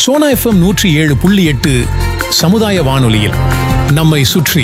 Sona FM நூற்றி ஏழு புள்ளி எட்டு சமுதாய வானொலியில் நம்மை சுற்றி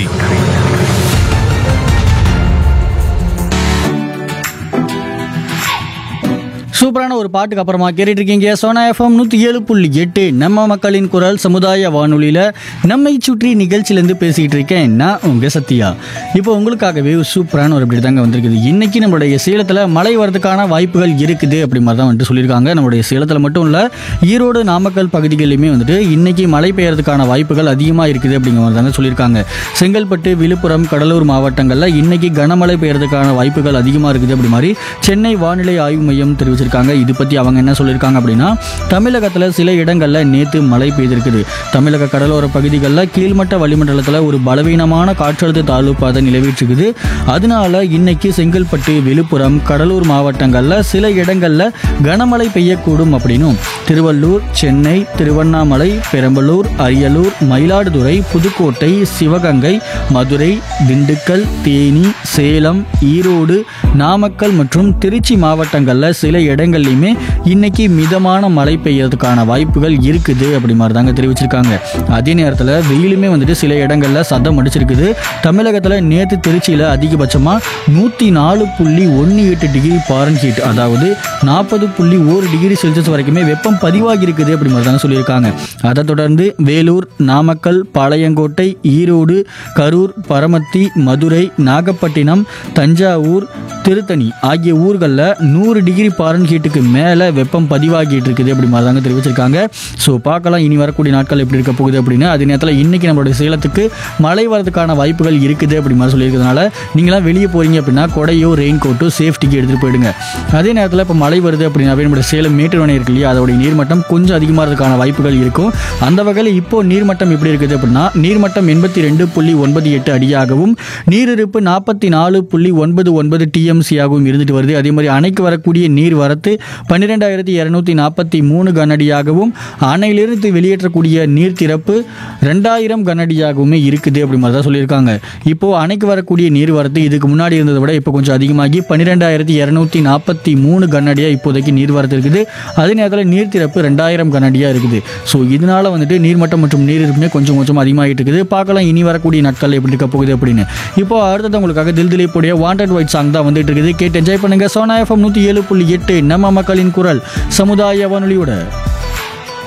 சூப்பரான ஒரு பாட்டுக்கு அப்புறமா கேட்டுட்டு இருக்கீங்க சோனா எஃப்எம் நூற்றி ஏழு புள்ளி எட்டு நம்ம மக்களின் குரல் சமுதாய வானொலியில் நம்மை சுற்றி நிகழ்ச்சியிலேருந்து பேசிக்கிட்டு இருக்கேன் நான் உங்கள் சத்யா இப்போ உங்களுக்காகவே ஒரு சூப்பரான ஒரு அப்படி தாங்க வந்திருக்குது இன்னைக்கு நம்மளுடைய சேலத்தில் மழை வரதுக்கான வாய்ப்புகள் இருக்குது அப்படி மாதிரி தான் வந்துட்டு சொல்லியிருக்காங்க நம்மளுடைய சேலத்தில் மட்டும் இல்லை ஈரோடு நாமக்கல் பகுதிகளிலுமே வந்துட்டு இன்னைக்கு மழை பெய்யறதுக்கான வாய்ப்புகள் அதிகமாக இருக்குது அப்படிங்கிற மாதிரி தாங்க சொல்லியிருக்காங்க செங்கல்பட்டு விழுப்புரம் கடலூர் மாவட்டங்களில் இன்னைக்கு கனமழை பெய்யறதுக்கான வாய்ப்புகள் அதிகமாக இருக்குது அப்படி மாதிரி சென்னை வானிலை ஆய்வு மையம் தெரிவிச்சிருக்காங்க இது பற்றி அவங்க என்ன சொல்லியிருக்காங்க அப்படின்னா தமிழகத்தில் சில இடங்களில் நேற்று மழை பெய்திருக்குது தமிழக கடலோர பகுதிகளில் கீழ்மட்ட வளிமண்டலத்தில் ஒரு பலவீனமான காற்றழுத்த தாழ்வு பாதை நிலவிட்டிருக்குது அதனால இன்னைக்கு செங்கல்பட்டு விழுப்புரம் கடலூர் மாவட்டங்களில் சில இடங்களில் கனமழை பெய்யக்கூடும் அப்படின்னும் திருவள்ளூர் சென்னை திருவண்ணாமலை பெரம்பலூர் அரியலூர் மயிலாடுதுறை புதுக்கோட்டை சிவகங்கை மதுரை திண்டுக்கல் தேனி சேலம் ஈரோடு நாமக்கல் மற்றும் திருச்சி மாவட்டங்களில் சில இடங்கள்லையுமே இன்னைக்கு மிதமான மழை பெய்யறதுக்கான வாய்ப்புகள் இருக்குது அப்படி மாதிரி தாங்க தெரிவிச்சிருக்காங்க அதே நேரத்தில் வெயிலுமே வந்துட்டு சில இடங்களில் சதம் அடிச்சிருக்குது தமிழகத்தில் நேற்று திருச்சியில் அதிகபட்சமாக நூற்றி நாலு புள்ளி ஒன்று எட்டு டிகிரி பாரன்ஹீட் அதாவது நாற்பது புள்ளி ஒரு டிகிரி செல்சியஸ் வரைக்குமே வெப்பம் பதிவாகி இருக்குது அப்படி மாதிரி தாங்க சொல்லியிருக்காங்க அதை தொடர்ந்து வேலூர் நாமக்கல் பாளையங்கோட்டை ஈரோடு கரூர் பரமத்தி மதுரை நாகப்பட்டினம் தஞ்சாவூர் திருத்தணி ஆகிய ஊர்களில் நூறு டிகிரி பாரன்ஹீட்டுக்கு மேலே வெப்பம் பதிவாகிட்டு இருக்குது அப்படி மாதிரி தாங்க தெரிவிச்சிருக்காங்க ஸோ பார்க்கலாம் இனி வரக்கூடிய நாட்கள் எப்படி இருக்க போகுது அப்படின்னு அதே நேரத்தில் இன்னைக்கு நம்மளுடைய சேலத்துக்கு மழை வரதுக்கான வாய்ப்புகள் இருக்குது அப்படி மாதிரி சொல்லியிருக்கிறதுனால நீங்களாம் வெளியே போறீங்க அப்படின்னா கொடையோ ரெயின் கோட்டோ சேஃப்டிக்கு எடுத்துகிட்டு போயிடுங்க அதே நேரத்தில் இப்போ மழை வருது அப்படின்னாவே நம்மளுடைய சேலம் மேட்டூர் அணை இருக்கு இல்லையா அதோடைய நீர்மட்டம் கொஞ்சம் அதிகமாகிறதுக்கான வாய்ப்புகள் இருக்கும் அந்த வகையில் இப்போ நீர்மட்டம் எப்படி இருக்குது அப்படின்னா நீர்மட்டம் எண்பத்தி ரெண்டு புள்ளி ஒன்பது எட்டு அடியாகவும் நீரிருப்பு நாற்பத்தி நாலு புள்ளி ஒன்பது ஒன்பது டிஎம்சியாகவும் இருந்துட்டு வருது அதே மாதிரி அணைக்கு வரக்கூடிய நீர் வரத்து பன்னிரெண்டாயிரத்தி இரநூத்தி நாற்பத்தி மூணு கனஅடியாகவும் அணையிலிருந்து வெளியேற்றக்கூடிய நீர் திறப்பு ரெண்டாயிரம் கனஅடியாகவுமே இருக்குது அப்படி மாதிரி தான் சொல்லியிருக்காங்க இப்போ அணைக்கு வரக்கூடிய நீர் வரத்து இதுக்கு முன்னாடி இருந்ததை விட இப்போ கொஞ்சம் அதிகமாகி பன்னிரெண்டாயிரத்தி இரநூத்தி நாற்பத்தி மூணு கனஅடியா இப்போதைக்கு நீர் வரத்து இருக்குது அதே நேரத்தில் நீர் திறப்பு ரெண்டாயிரம் கனஅடியா இருக்குது ஸோ இதனால வந்துட்டு நீர்மட்டம் மற்றும் நீர் இருப்புமே கொஞ்சம் கொஞ்சம் அதிகமாகிட்டு இருக்குது பார்க்கலாம் இனி வரக்கூடிய நாட்கள் எப்படி இருக்க போகுது அப்படின்னு இப்போ அடுத்தது உங்களுக்காக தில் திலீப்புடைய வாண்டட் ஒயிட் சாங் தான் வந்துட்டு இருக்குது கேட்டு என்ஜாய் பண்ணுங்க சோனா எஃப்எம் நூற்றி ஏழு புள்ளி எட்டு நம்ம மக்களின் குரல் சமுதாய வானொலியோட